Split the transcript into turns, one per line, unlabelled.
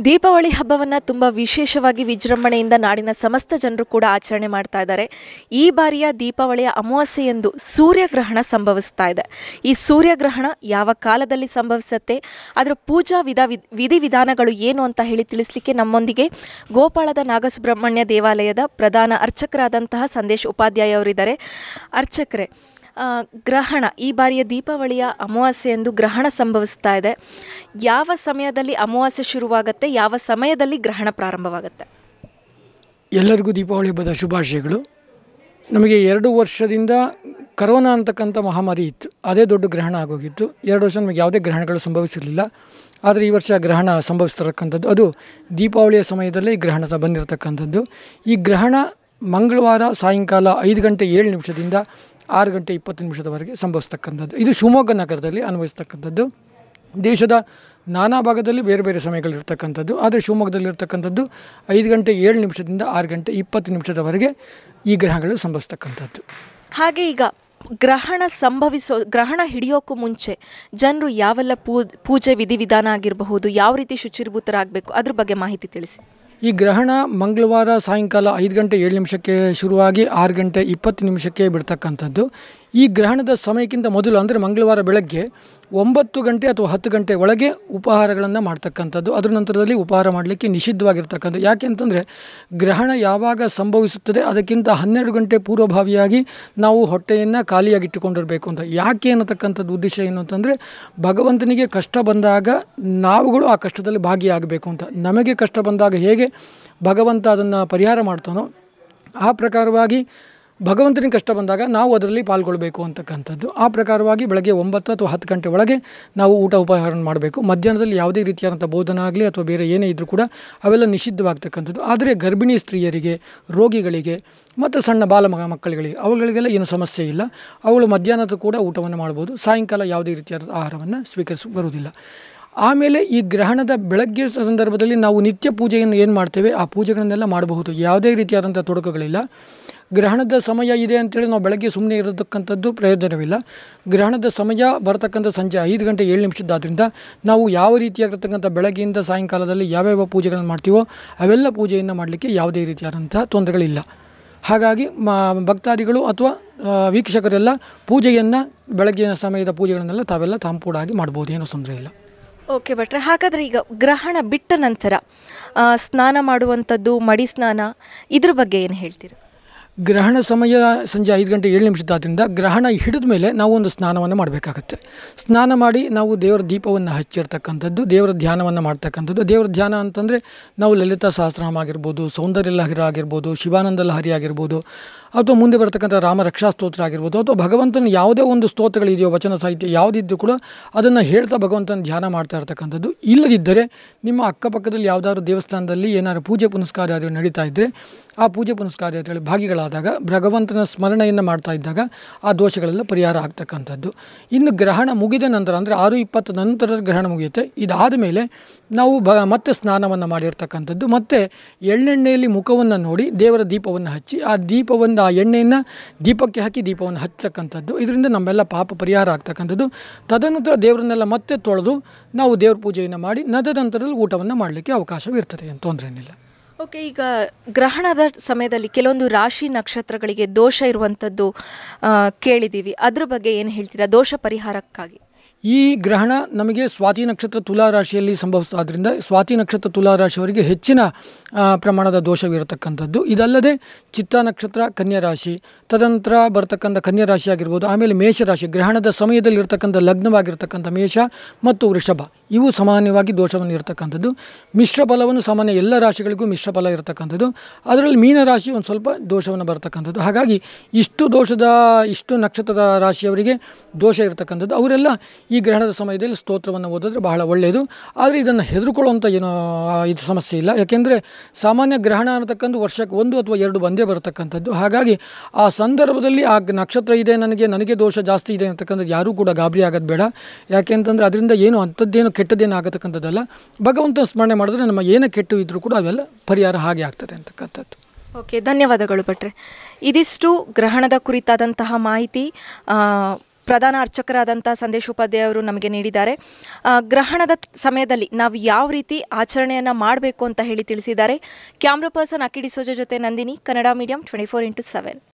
ದೀಪಾವಳಿ ಹಬ್ಬವನ್ನು ತುಂಬ ವಿಶೇಷವಾಗಿ ವಿಜೃಂಭಣೆಯಿಂದ ನಾಡಿನ ಸಮಸ್ತ ಜನರು ಕೂಡ ಆಚರಣೆ ಮಾಡ್ತಾ ಇದ್ದಾರೆ ಈ ಬಾರಿಯ ದೀಪಾವಳಿಯ ಅಮಾವಾಸ್ಯೆಯಂದು ಸೂರ್ಯಗ್ರಹಣ ಸಂಭವಿಸ್ತಾ ಇದೆ ಈ ಸೂರ್ಯಗ್ರಹಣ ಯಾವ ಕಾಲದಲ್ಲಿ ಸಂಭವಿಸುತ್ತೆ ಅದರ ಪೂಜಾ ವಿಧ ವಿದ್- ವಿಧಿವಿಧಾನಗಳು ಏನು ಅಂತ ಹೇಳಿ ತಿಳಿಸ್ಲಿಕ್ಕೆ ನಮ್ಮೊಂದಿಗೆ ಗೋಪಾಳದ ನಾಗಸುಬ್ರಹ್ಮಣ್ಯ ದೇವಾಲಯದ ಪ್ರಧಾನ ಅರ್ಚಕರಾದಂತಹ ಸಂದೇಶ್ ಉಪಾಧ್ಯಾಯ ಅವರಿದ್ದಾರೆ ಅರ್ಚಕರೇ ಆ, ಗ್ರಹಣ ಈ ಬಾರಿಯ ದೀಪಾವಳಿಯ ಅಮಾವಾಸ್ಯೆಯಂದು ಗ್ರಹಣ ಸಂಭವಿಸ್ತಾ ಇದೆ ಯಾವ ಸಮಯದಲ್ಲಿ ಅಮಾವಾಸ್ಯೆ ಶುರುವಾಗುತ್ತೆ ಯಾವ ಸಮಯದಲ್ಲಿ ಗ್ರಹಣ ಪ್ರಾರಂಭವಾಗುತ್ತೆ
ಎಲ್ಲರಿಗೂ ದೀಪಾವಳಿ ಹಬ್ಬದ ಶುಭಾಶಯಗಳು ನಮಗೆ ಎರಡು ವರ್ಷದಿಂದ ಕರೋನಾ ಅಂತಕ್ಕಂಥ ಮಹಾಮಾರಿ ಇತ್ತು ಅದೇ ದೊಡ್ಡ ಗ್ರಹಣ ಆಗೋಗಿತ್ತು ಎರಡು ವರ್ಷ ನಮಗೆ ಯಾವುದೇ ಗ್ರಹಣಗಳು ಸಂಭವಿಸಿರಲಿಲ್ಲ ಆದರೆ ಈ ವರ್ಷ ಗ್ರಹಣ ಸಂಭವಿಸ್ತಿರತಕ್ಕಂಥದ್ದು ಅದು ದೀಪಾವಳಿಯ ಸಮಯದಲ್ಲೇ ಈ ಗ್ರಹಣ ಸಹ ಬಂದಿರತಕ್ಕಂಥದ್ದು ಈ ಗ್ರಹಣ ಮಂಗಳವಾರ ಸಾಯಂಕಾಲ ಐದು ಗಂಟೆ ಏಳು ನಿಮಿಷದಿಂದ ಆರು ಗಂಟೆ ಇಪ್ಪತ್ತು ನಿಮಿಷದವರೆಗೆ ಸಂಭವಿಸ್ತಕ್ಕಂಥದ್ದು ಇದು ಶಿವಮೊಗ್ಗ ನಗರದಲ್ಲಿ ಅನ್ವಯಿಸ್ತಕ್ಕಂಥದ್ದು ದೇಶದ ನಾನಾ ಭಾಗದಲ್ಲಿ ಬೇರೆ ಬೇರೆ ಸಮಯಗಳಿರ್ತಕ್ಕಂಥದ್ದು ಆದರೆ ಶಿವಮೊಗ್ಗದಲ್ಲಿರ್ತಕ್ಕಂಥದ್ದು ಐದು ಗಂಟೆ ಏಳು ನಿಮಿಷದಿಂದ ಆರು ಗಂಟೆ ಇಪ್ಪತ್ತು ನಿಮಿಷದವರೆಗೆ ಈ ಗ್ರಹಗಳು ಸಂಭವಿಸ್ತಕ್ಕಂಥದ್ದು
ಹಾಗೆ ಈಗ ಗ್ರಹಣ ಸಂಭವಿಸೋ ಗ್ರಹಣ ಹಿಡಿಯೋಕ್ಕೂ ಮುಂಚೆ ಜನರು ಯಾವೆಲ್ಲ ಪೂ ಪೂಜೆ ವಿಧಿವಿಧಾನ ಆಗಿರಬಹುದು ಯಾವ ರೀತಿ ಶುಚಿರ್ಭೂತರಾಗಬೇಕು ಅದ್ರ ಬಗ್ಗೆ ಮಾಹಿತಿ ತಿಳಿಸಿ
ಈ ಗ್ರಹಣ ಮಂಗಳವಾರ ಸಾಯಂಕಾಲ ಐದು ಗಂಟೆ ಏಳು ನಿಮಿಷಕ್ಕೆ ಶುರುವಾಗಿ ಆರು ಗಂಟೆ ಇಪ್ಪತ್ತು ನಿಮಿಷಕ್ಕೆ ಬಿಡ್ತಕ್ಕಂಥದ್ದು ಈ ಗ್ರಹಣದ ಸಮಯಕ್ಕಿಂತ ಮೊದಲು ಅಂದರೆ ಮಂಗಳವಾರ ಬೆಳಗ್ಗೆ ಒಂಬತ್ತು ಗಂಟೆ ಅಥವಾ ಹತ್ತು ಗಂಟೆ ಒಳಗೆ ಉಪಹಾರಗಳನ್ನು ಮಾಡ್ತಕ್ಕಂಥದ್ದು ಅದರ ನಂತರದಲ್ಲಿ ಉಪಹಾರ ಮಾಡಲಿಕ್ಕೆ ನಿಷಿದ್ಧವಾಗಿರ್ತಕ್ಕಂಥದ್ದು ಯಾಕೆ ಅಂತಂದರೆ ಗ್ರಹಣ ಯಾವಾಗ ಸಂಭವಿಸುತ್ತದೆ ಅದಕ್ಕಿಂತ ಹನ್ನೆರಡು ಗಂಟೆ ಪೂರ್ವಭಾವಿಯಾಗಿ ನಾವು ಹೊಟ್ಟೆಯನ್ನು ಖಾಲಿಯಾಗಿಟ್ಟುಕೊಂಡಿರಬೇಕು ಅಂತ ಯಾಕೆ ಅನ್ನತಕ್ಕಂಥದ್ದು ಉದ್ದೇಶ ಏನು ಅಂತಂದರೆ ಭಗವಂತನಿಗೆ ಕಷ್ಟ ಬಂದಾಗ ನಾವುಗಳು ಆ ಕಷ್ಟದಲ್ಲಿ ಭಾಗಿಯಾಗಬೇಕು ಅಂತ ನಮಗೆ ಕಷ್ಟ ಬಂದಾಗ ಹೇಗೆ ಭಗವಂತ ಅದನ್ನು ಪರಿಹಾರ ಮಾಡ್ತಾನೋ ಆ ಪ್ರಕಾರವಾಗಿ ಭಗವಂತನಿಗೆ ಕಷ್ಟ ಬಂದಾಗ ನಾವು ಅದರಲ್ಲಿ ಪಾಲ್ಗೊಳ್ಬೇಕು ಅಂತಕ್ಕಂಥದ್ದು ಆ ಪ್ರಕಾರವಾಗಿ ಬೆಳಗ್ಗೆ ಒಂಬತ್ತು ಅಥವಾ ಹತ್ತು ಗಂಟೆ ಒಳಗೆ ನಾವು ಊಟ ಉಪಹಾರ ಮಾಡಬೇಕು ಮಧ್ಯಾಹ್ನದಲ್ಲಿ ಯಾವುದೇ ರೀತಿಯಾದಂಥ ಬೋಧನ ಆಗಲಿ ಅಥವಾ ಬೇರೆ ಏನೇ ಇದ್ದರೂ ಕೂಡ ಅವೆಲ್ಲ ನಿಷಿದ್ಧವಾಗ್ತಕ್ಕಂಥದ್ದು ಆದರೆ ಗರ್ಭಿಣಿ ಸ್ತ್ರೀಯರಿಗೆ ರೋಗಿಗಳಿಗೆ ಮತ್ತು ಸಣ್ಣ ಬಾಲ ಮಗ ಮಕ್ಕಳುಗಳಿಗೆ ಅವುಗಳಿಗೆಲ್ಲ ಏನು ಸಮಸ್ಯೆ ಇಲ್ಲ ಅವಳು ಮಧ್ಯಾಹ್ನದ ಕೂಡ ಊಟವನ್ನು ಮಾಡ್ಬೋದು ಸಾಯಂಕಾಲ ಯಾವುದೇ ರೀತಿಯಾದ ಆಹಾರವನ್ನು ಸ್ವೀಕರಿಸ ಬರುವುದಿಲ್ಲ ಆಮೇಲೆ ಈ ಗ್ರಹಣದ ಬೆಳಗ್ಗೆ ಸಂದರ್ಭದಲ್ಲಿ ನಾವು ನಿತ್ಯ ಪೂಜೆಯನ್ನು ಏನು ಮಾಡ್ತೇವೆ ಆ ಪೂಜೆಗಳನ್ನೆಲ್ಲ ಮಾಡಬಹುದು ಯಾವುದೇ ರೀತಿಯಾದಂಥ ತೊಡಕುಗಳಿಲ್ಲ ಗ್ರಹಣದ ಸಮಯ ಇದೆ ಅಂತೇಳಿ ನಾವು ಬೆಳಗ್ಗೆ ಸುಮ್ಮನೆ ಇರತಕ್ಕಂಥದ್ದು ಪ್ರಯೋಜನವಿಲ್ಲ ಗ್ರಹಣದ ಸಮಯ ಬರತಕ್ಕಂಥ ಸಂಜೆ ಐದು ಗಂಟೆ ಏಳು ನಿಮಿಷದ್ದಾದ್ರಿಂದ ನಾವು ಯಾವ ರೀತಿಯಾಗಿರ್ತಕ್ಕಂಥ ಬೆಳಗ್ಗೆಯಿಂದ ಸಾಯಂಕಾಲದಲ್ಲಿ ಯಾವ್ಯಾವ ಪೂಜೆಗಳನ್ನು ಮಾಡ್ತೀವೋ ಅವೆಲ್ಲ ಪೂಜೆಯನ್ನು ಮಾಡಲಿಕ್ಕೆ ಯಾವುದೇ ರೀತಿಯಾದಂಥ ತೊಂದರೆಗಳಿಲ್ಲ ಹಾಗಾಗಿ ಮ ಭಕ್ತಾದಿಗಳು ಅಥವಾ ಆ, ವೀಕ್ಷಕರೆಲ್ಲ ಪೂಜೆಯನ್ನು ಬೆಳಗ್ಗಿನ ಸಮಯದ ಪೂಜೆಗಳನ್ನೆಲ್ಲ ತಾವೆಲ್ಲ ತಾಂಪೂಡಾಗಿ ಮಾಡ್ಬೋದು ಏನೂ ತೊಂದರೆ ಇಲ್ಲ
ಓಕೆ ಭಟ್ರೆ ಹಾಗಾದರೆ ಈಗ ಗ್ರಹಣ ಬಿಟ್ಟ ನಂತರ ಆ, ಸ್ನಾನ ಮಾಡುವಂಥದ್ದು ಮಡಿ ಸ್ನಾನ ಇದ್ರ ಬಗ್ಗೆ ಏನು ಹೇಳ್ತೀರಾ
ಗ್ರಹಣ ಸಮಯ ಸಂಜೆ ಐದು ಗಂಟೆ ಏಳು ನಿಮಿಷದಾದ್ರಿಂದ ಗ್ರಹಣ ಹಿಡಿದ ಮೇಲೆ ನಾವು ಒಂದು ಸ್ನಾನವನ್ನು ಮಾಡಬೇಕಾಗತ್ತೆ ಸ್ನಾನ ಮಾಡಿ ನಾವು ದೇವರ ದೀಪವನ್ನು ಹಚ್ಚಿರ್ತಕ್ಕಂಥದ್ದು ದೇವರ ಧ್ಯಾನವನ್ನು ಮಾಡ್ತಕ್ಕಂಥದ್ದು ದೇವರ ಧ್ಯಾನ ಅಂತಂದರೆ ನಾವು ಲಲಿತಾ ಸಹಸ್ರನಾಮ ಆಗಿರ್ಬೋದು ಸೌಂದರ್ಯ ಲಹರಿ ಆಗಿರ್ಬೋದು ಶಿವಾನಂದ ಲಹರಿ ಆಗಿರ್ಬೋದು ಅಥವಾ ಮುಂದೆ ಬರ್ತಕ್ಕಂಥ ರಾಮ ರಕ್ಷಾ ಸ್ತೋತ್ರ ಆಗಿರ್ಬೋದು ಅಥವಾ ಭಗವಂತನ ಯಾವುದೇ ಒಂದು ಸ್ತೋತ್ರಗಳಿದೆಯೋ ವಚನ ಸಾಹಿತ್ಯ ಯಾವುದಿದ್ರೂ ಕೂಡ ಅದನ್ನು ಹೇಳ್ತಾ ಭಗವಂತನ ಧ್ಯಾನ ಮಾಡ್ತಾ ಇರ್ತಕ್ಕಂಥದ್ದು ಇಲ್ಲದಿದ್ದರೆ ನಿಮ್ಮ ಅಕ್ಕಪಕ್ಕದಲ್ಲಿ ಯಾವುದಾದ್ರು ದೇವಸ್ಥಾನದಲ್ಲಿ ಏನಾದ್ರು ಪೂಜೆ ಪುನಸ್ಕಾರ್ಯಾದಿಗಳು ನಡೀತಾ ಇದ್ದರೆ ಆ ಪೂಜೆ ಪುನಸ್ಕಾರ್ಯದಲ್ಲಿ ಭಾಗಿಗಳಾದಾಗ ಭಗವಂತನ ಸ್ಮರಣೆಯನ್ನು ಮಾಡ್ತಾ ಇದ್ದಾಗ ಆ ದೋಷಗಳೆಲ್ಲ ಪರಿಹಾರ ಆಗ್ತಕ್ಕಂಥದ್ದು ಇನ್ನು ಗ್ರಹಣ ಮುಗಿದ ನಂತರ ಅಂದರೆ ಆರು ಇಪ್ಪತ್ತು ನಂತರ ಗ್ರಹಣ ಮುಗಿಯುತ್ತೆ ಇದಾದ ಮೇಲೆ ನಾವು ಬ ಮತ್ತೆ ಸ್ನಾನವನ್ನು ಮಾಡಿರ್ತಕ್ಕಂಥದ್ದು ಮತ್ತು ಎಳ್ಳೆಣ್ಣೆಯಲ್ಲಿ ಮುಖವನ್ನು ನೋಡಿ ದೇವರ ದೀಪವನ್ನು ಹಚ್ಚಿ ಆ ದೀಪವನ್ನು ಆ ಎಣ್ಣೆಯನ್ನು ದೀಪಕ್ಕೆ ಹಾಕಿ ದೀಪವನ್ನು ಹಚ್ಚತಕ್ಕಂಥದ್ದು ಇದರಿಂದ ನಮ್ಮೆಲ್ಲ ಪಾಪ ಪರಿಹಾರ ಆಗ್ತಕ್ಕಂಥದ್ದು ತದನಂತರ ದೇವರನ್ನೆಲ್ಲ ಮತ್ತೆ ತೊಳೆದು ನಾವು ದೇವ್ರ ಪೂಜೆಯನ್ನು ಮಾಡಿ ನದ ನಂತರದಲ್ಲಿ ಊಟವನ್ನು ಮಾಡಲಿಕ್ಕೆ ಅವಕಾಶವಿರ್ತದೆ ಏನು ತೊಂದರೆ ಏನಿಲ್ಲ
ಓಕೆ ಈಗ ಗ್ರಹಣದ ಸಮಯದಲ್ಲಿ ಕೆಲವೊಂದು ರಾಶಿ ನಕ್ಷತ್ರಗಳಿಗೆ ದೋಷ ಇರುವಂಥದ್ದು ಆ, ಕೇಳಿದ್ದೀವಿ ಅದ್ರ ಬಗ್ಗೆ ಏನು ಹೇಳ್ತೀರಾ ದೋಷ ಪರಿಹಾರಕ್ಕಾಗಿ
ಈ ಗ್ರಹಣ ನಮಗೆ ಸ್ವಾತಿ ನಕ್ಷತ್ರ ತುಲಾ ರಾಶಿಯಲ್ಲಿ ಸಂಭವಿಸೋದ್ರಿಂದ ಸ್ವಾತಿ ನಕ್ಷತ್ರ ತುಲಾ ರಾಶಿಯವರಿಗೆ ಹೆಚ್ಚಿನ ಆ, ಪ್ರಮಾಣದ ದೋಷವಿರತಕ್ಕಂಥದ್ದು ಇದಲ್ಲದೆ ಚಿತ್ತ ನಕ್ಷತ್ರ ಕನ್ಯಾ ರಾಶಿ ತದನಂತರ ಬರ್ತಕ್ಕಂಥ ಕನ್ಯಾ ರಾಶಿ ಆಗಿರ್ಬೋದು ಆಮೇಲೆ ಮೇಷರಾಶಿ ಗ್ರಹಣದ ಸಮಯದಲ್ಲಿ ಇರ್ತಕ್ಕಂಥ ಲಗ್ನವಾಗಿರ್ತಕ್ಕಂಥ ಮೇಷ ಮತ್ತು ವೃಷಭ ಇವು ಸಾಮಾನ್ಯವಾಗಿ ದೋಷವನ್ನು ಇರತಕ್ಕಂಥದ್ದು ಮಿಶ್ರ ಫಲವನ್ನು ಸಾಮಾನ್ಯ ಎಲ್ಲ ರಾಶಿಗಳಿಗೂ ಮಿಶ್ರ ಫಲ ಇರತಕ್ಕಂಥದ್ದು ಅದರಲ್ಲಿ ಮೀನ ರಾಶಿ ಒಂದು ಸ್ವಲ್ಪ ದೋಷವನ್ನು ಬರ್ತಕ್ಕಂಥದ್ದು ಹಾಗಾಗಿ ಇಷ್ಟು ದೋಷದ ಇಷ್ಟು ನಕ್ಷತ್ರದ ರಾಶಿಯವರಿಗೆ ದೋಷ ಇರತಕ್ಕಂಥದ್ದು ಅವರೆಲ್ಲ ಈ ಗ್ರಹಣದ ಸಮಯದಲ್ಲಿ ಸ್ತೋತ್ರವನ್ನು ಓದಿದ್ರೆ ಬಹಳ ಒಳ್ಳೆಯದು ಆದರೆ ಇದನ್ನು ಹೆದರ್ಕೊಳ್ಳುವಂಥ ಏನೋ ಆ, ಇದು ಸಮಸ್ಯೆ ಇಲ್ಲ ಯಾಕೆಂದರೆ ಸಾಮಾನ್ಯ ಗ್ರಹಣ ಅನ್ನತಕ್ಕಂಥ ವರ್ಷಕ್ಕೆ ಒಂದು ಅಥವಾ ಎರಡು ಬಂದೇ ಬರತಕ್ಕಂಥದ್ದು ಹಾಗಾಗಿ ಆ ಸಂದರ್ಭದಲ್ಲಿ ಆ ಗ್- ನಕ್ಷತ್ರ ಇದೆ ನನಗೆ ನನಗೆ ದೋಷ ಜಾಸ್ತಿ ಇದೆ ಅಂತಕ್ಕಂಥದ್ದು ಯಾರೂ ಕೂಡ ಗಾಬರಿ ಆಗೋದು ಬೇಡ ಯಾಕೆ ಅಂತಂದರೆ ಅದರಿಂದ ಏನು ಅಂಥದ್ದೇನು ಕೆಟ್ಟದ್ದೇನು ಆಗತಕ್ಕಂಥದ್ದಲ್ಲ ಭಗವಂತನ ಸ್ಮರಣೆ ಮಾಡಿದ್ರೆ ನಮ್ಮ ಏನೇ ಕೆಟ್ಟು ಇದ್ದರೂ ಕೂಡ ಅವೆಲ್ಲ ಪರಿಹಾರ ಹಾಗೆ ಆಗ್ತದೆ ಅಂತಕ್ಕಂಥದ್ದು
ಓಕೆ ಧನ್ಯವಾದಗಳು ಭಟ್ರೆ ಇದಿಷ್ಟು ಗ್ರಹಣದ ಕುರಿತಾದಂತಹ ಮಾಹಿತಿ ಆ, ಪ್ರಧಾನ ಅರ್ಚಕರಾದಂಥ ಸಂದೇಶ್ ಉಪಾಧ್ಯಾಯ ಅವರು ನಮಗೆ ನೀಡಿದ್ದಾರೆ ಆ, ಗ್ರಹಣದ ಸಮಯದಲ್ಲಿ ನಾವು ಯಾವ ರೀತಿ ಆಚರಣೆಯನ್ನು ಮಾಡಬೇಕು ಅಂತ ಹೇಳಿ ತಿಳಿಸಿದ್ದಾರೆ ಕ್ಯಾಮ್ರಾ ಪರ್ಸನ್ ಅಕಿಡಿಸೋಜ ಜೊತೆ Nandini Kannada medium twenty four into seven